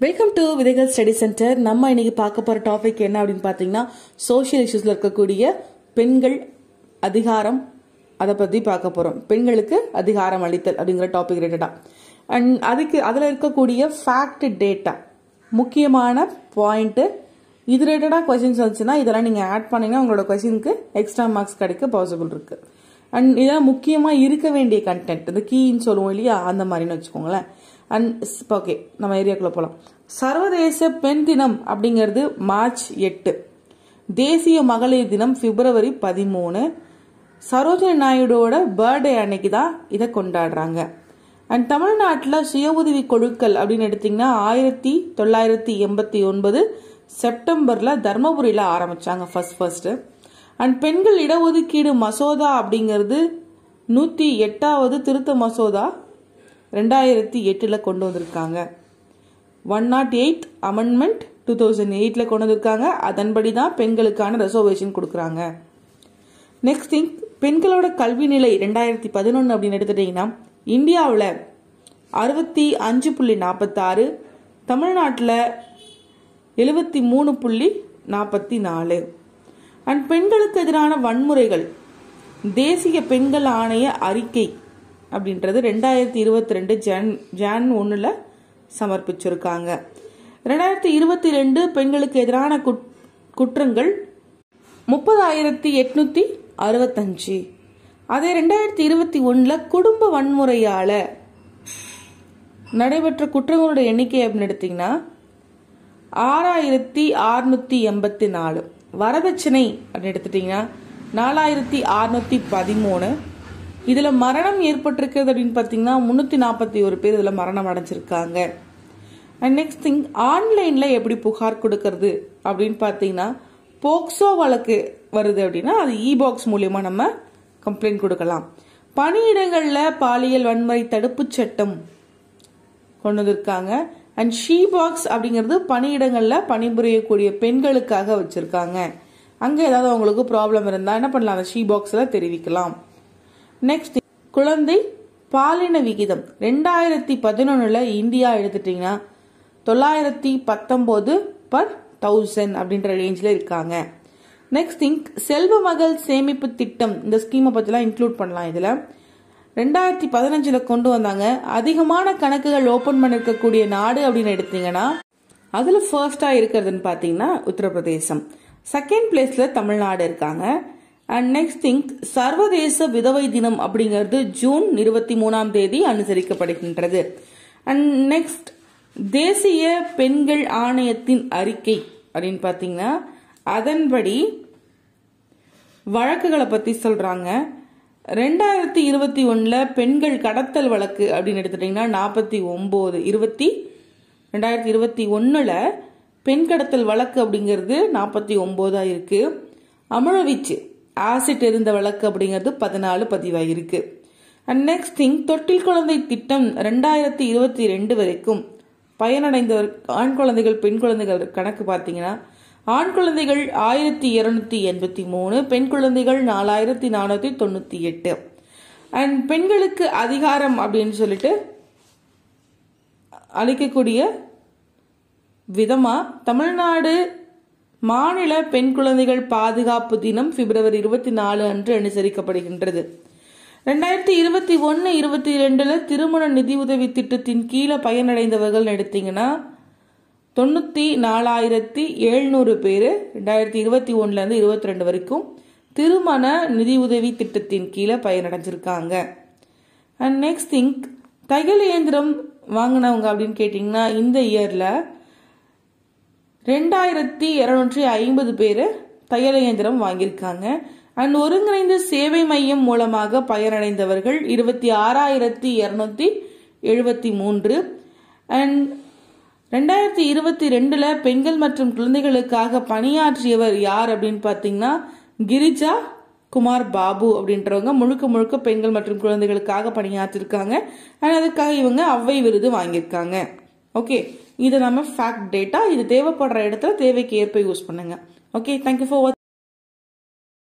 welcome to விதைகள் study centre நம்ம இன்னைக்கு பார்க்க போற டாபிக் என்ன அப்படின்னு பார்த்தீங்கன்னா சோஷியல் இஷ்யூஸ்ல இருக்கக்கூடிய பெண்கள் அதிகாரம் அதை பத்தி பார்க்க போறோம் பெண்களுக்கு அதிகாரம் அளித்தல் அப்படிங்கிற டாபிக் ரிலேட்டடா அண்ட் அதுக்கு அதுல இருக்கக்கூடிய ஃபேக்ட் டேட்டா முக்கியமான பாயிண்ட் இது ரிலேட்டடாக கொஸ்டின்ஸ் வந்துச்சுன்னா இதெல்லாம் நீங்கள் ஆட் பண்ணீங்கன்னா உங்களோட கொஸ்டினுக்கு எக்ஸ்ட்ரா மார்க்ஸ் கிடைக்க பாசிபிள் இருக்கு அண்ட் இதெல்லாம் முக்கியமாக இருக்க வேண்டிய கண்டென்ட் இந்த கீன்னு சொல்லுவோம் இல்லையா அந்த மாதிரின்னு வச்சுக்கோங்களேன் அண்ட் ஓகே நம்ம ஏரியாக்குள்ள போகலாம் சர்வதேச பெண் தினம் அப்படிங்கிறது மார்ச் எட்டு தேசிய மகளிர் தினம் பிப்ரவரி பதிமூணு சரோஜினி நாயுடுவோட பர்த்டே அன்னைக்கு தான் இதை கொண்டாடுறாங்க அண்ட் தமிழ்நாட்டில் சுய உதவி குழுக்கள் அப்படின்னு எடுத்தீங்கன்னா ஆயிரத்தி தொள்ளாயிரத்தி எண்பத்தி ஒன்பது செப்டம்பர்ல தர்மபுரியில் ஆரம்பிச்சாங்க ஃபர்ஸ்ட் ஃபர்ஸ்ட் அண்ட் பெண்கள் இடஒதுக்கீடு மசோதா அப்படிங்கிறது நூற்றி எட்டாவது திருத்த மசோதா ரெண்டாயிரத்தி எட்டில் கொண்டு வந்திருக்காங்க one naught eight amendment two thousand எயிட்டில் கொண்டு வந்திருக்காங்க அதன்படி தான் பெண்களுக்கான ரிசர்வேஷன் கொடுக்குறாங்க நெக்ஸ்ட் திங் பெண்களோட கல்வி நிலை ரெண்டாயிரத்தி பதினொன்று அப்படின்னு எடுத்துட்டீங்கன்னா இந்தியாவில் அறுபத்தி அஞ்சு புள்ளி நாற்பத்தாறு தமிழ்நாட்டில் எழுபத்தி மூணு புள்ளி நாற்பத்தி நாலு அண்ட் பெண்களுக்கு எதிரான வன்முறைகள் தேசிய பெண்கள் ஆணைய அறிக்கை அப்படின்றது ரெண்டாயிரத்தி இருபத்தி ரெண்டு ஜான் ஜான் ஒன்றில் சமர்ப்பிச்சிருக்காங்க ரெண்டாயிரத்தி இருபத்தி ரெண்டு பெண்களுக்கு எதிரான குற்றங்கள் முப்பதாயிரத்தி எட்நூத்தி அறுபத்தஞ்சு அதே ரெண்டாயிரத்தி இருபத்தி ஒன்றில் குடும்ப வன்முறையால் நடைபெற்ற குற்றங்களோட எண்ணிக்கை அப்படின்னு எடுத்தீங்கன்னா ஆறாயிரத்தி அறுநூத்தி எண்பத்தி நாலு வரதட்சணை அப்படின்னு எடுத்துட்டீங்கன்னா நாலாயிரத்தி அறுநூத்தி பதிமூணு இதுல மரணம் ஏற்பட்டிருக்கிறது அப்படின்னு பார்த்தீங்கன்னா முன்னூத்தி நாற்பத்தி ஒரு பேர் இதுல மரணம் அடைஞ்சிருக்காங்க அண்ட் நெக்ஸ்ட் திங் ஆன்லைன்ல எப்படி புகார் கொடுக்கறது அப்படின்னு பார்த்தீங்கன்னா போக்சோ வழக்கு வருது அப்படின்னா அது இ பாக்ஸ் மூலியமா நம்ம கம்ப்ளைண்ட் கொடுக்கலாம் பணியிடங்கள்ல பாலியல் வன்முறை தடுப்பு சட்டம் கொண்டு வந்திருக்காங்க அண்ட் ஷீ பாக்ஸ் அப்படிங்கிறது பணியிடங்கள்ல பணிபுரியக்கூடிய பெண்களுக்காக வச்சிருக்காங்க அங்க ஏதாவது அவங்களுக்கு ப்ராப்ளம் இருந்தா என்ன பண்ணலாம் அந்த ஷீ பாக்ஸ்ல தெரிவிக்கலாம் நெக்ஸ்ட் குழந்தை பாலின விகிதம் ரெண்டாயிரத்தி பதினொன்னுல இந்தியா எடுத்துட்டீங்கன்னா தொள்ளாயிரத்தி பத்தொன்பது பர் தௌசண்ட் அப்படின்ற ரேஞ்சில் இருக்காங்க நெக்ஸ்ட் திங் செல்வ மகள் சேமிப்பு திட்டம் இந்த ஸ்கீமை பற்றிலாம் இன்க்ளூட் பண்ணலாம் இதில் ரெண்டாயிரத்தி பதினஞ்சுல கொண்டு வந்தாங்க அதிகமான கணக்குகள் ஓபன் பண்ணிருக்கக்கூடிய நாடு அப்படின்னு எடுத்தீங்கன்னா அதுல ஃபர்ஸ்டா இருக்கிறதுன்னு பாத்தீங்கன்னா உத்தரப்பிரதேசம் செகண்ட் பிளேஸ்ல தமிழ்நாடு இருக்காங்க அண்ட் நெக்ஸ்ட் திங் சர்வதேச விதவை தினம் அப்படிங்கிறது ஜூன் இருபத்தி மூணாம் தேதி அனுசரிக்கப்படுகின்றது அண்ட் நெக்ஸ்ட் தேசிய பெண்கள் ஆணையத்தின் அறிக்கை அப்படின்னு பாத்தீங்கன்னா அதன்படி வழக்குகளை பத்தி சொல்றாங்க ரெண்டாயிரத்தி இருபத்தி ஒன்றில் பெண்கள் கடத்தல் வழக்கு அப்படின்னு எடுத்துட்டிங்கன்னா நாற்பத்தி ஒம்பது இருபத்தி ரெண்டாயிரத்தி இருபத்தி ஒன்றில் பெண் கடத்தல் வழக்கு அப்படிங்கிறது நாற்பத்தி ஒம்போதாக இருக்குது அமிழவீச்சு ஆசிட் இருந்த வழக்கு அப்படிங்கிறது பதினாலு பதிவாகிருக்கு அண்ட் நெக்ஸ்ட் திங் தொட்டில் குழந்தை திட்டம் ரெண்டாயிரத்தி இருபத்தி ரெண்டு வரைக்கும் பயனடைந்தவர் ஆண் குழந்தைகள் பெண் குழந்தைகள் கணக்கு பார்த்தீங்கன்னா ஆண் குழந்தைகள் ஆயிரத்தி இருநூத்தி எண்பத்தி மூணு பெண் குழந்தைகள் நாலாயிரத்தி நானூத்தி தொண்ணூத்தி எட்டு அண்ட் பெண்களுக்கு அதிகாரம் அப்படின்னு சொல்லிட்டு அளிக்கக்கூடிய விதமா தமிழ்நாடு மாநில பெண் குழந்தைகள் பாதுகாப்பு தினம் பிப்ரவரி இருபத்தி நாலு அன்று அனுசரிக்கப்படுகின்றது ரெண்டாயிரத்தி இருபத்தி ஒன்னு இருபத்தி ரெண்டுல திருமண நிதியுதவி திட்டத்தின் கீழே பயனடைந்தவர்கள் எடுத்தீங்கன்னா தொண்ணூற்றி நாலாயிரத்தி எழுநூறு பேர் ரெண்டாயிரத்தி இருபத்தி ஒன்றுலேருந்து இருபத்தி ரெண்டு வரைக்கும் திருமண நிதியுதவி திட்டத்தின் கீழே பயனடைஞ்சிருக்காங்க அண்ட் நெக்ஸ்ட் திங் தையல் இயந்திரம் வாங்கினவங்க அப்படின்னு கேட்டிங்கன்னா இந்த இயரில் ரெண்டாயிரத்தி இரநூற்றி ஐம்பது பேர் தையல் இயந்திரம் வாங்கியிருக்காங்க அண்ட் ஒருங்கிணைந்த சேவை மையம் மூலமாக பயனடைந்தவர்கள் இருபத்தி ஆறாயிரத்தி இரநூத்தி எழுபத்தி மூன்று அண்ட் ரெண்டாயிரத்தி இருபத்தி ரெண்டுல பெண்கள் மற்றும் குழந்தைகளுக்காக பணியாற்றியவர் யார் அப்படின்னு பார்த்தீங்கன்னா கிரிஜா குமார் பாபு அப்படின்றவங்க முழுக்க முழுக்க பெண்கள் மற்றும் குழந்தைகளுக்காக பணியாற்றிருக்காங்க அண்ட் அதுக்காக இவங்க அவ்வை விருது வாங்கியிருக்காங்க ஓகே இது நம்ம ஃபேக்ட் டேட்டா இது தேவைப்படுற இடத்துல தேவைக்கு ஏற்ப யூஸ் பண்ணுங்க ஓகே தேங்க்யூ ஃபார்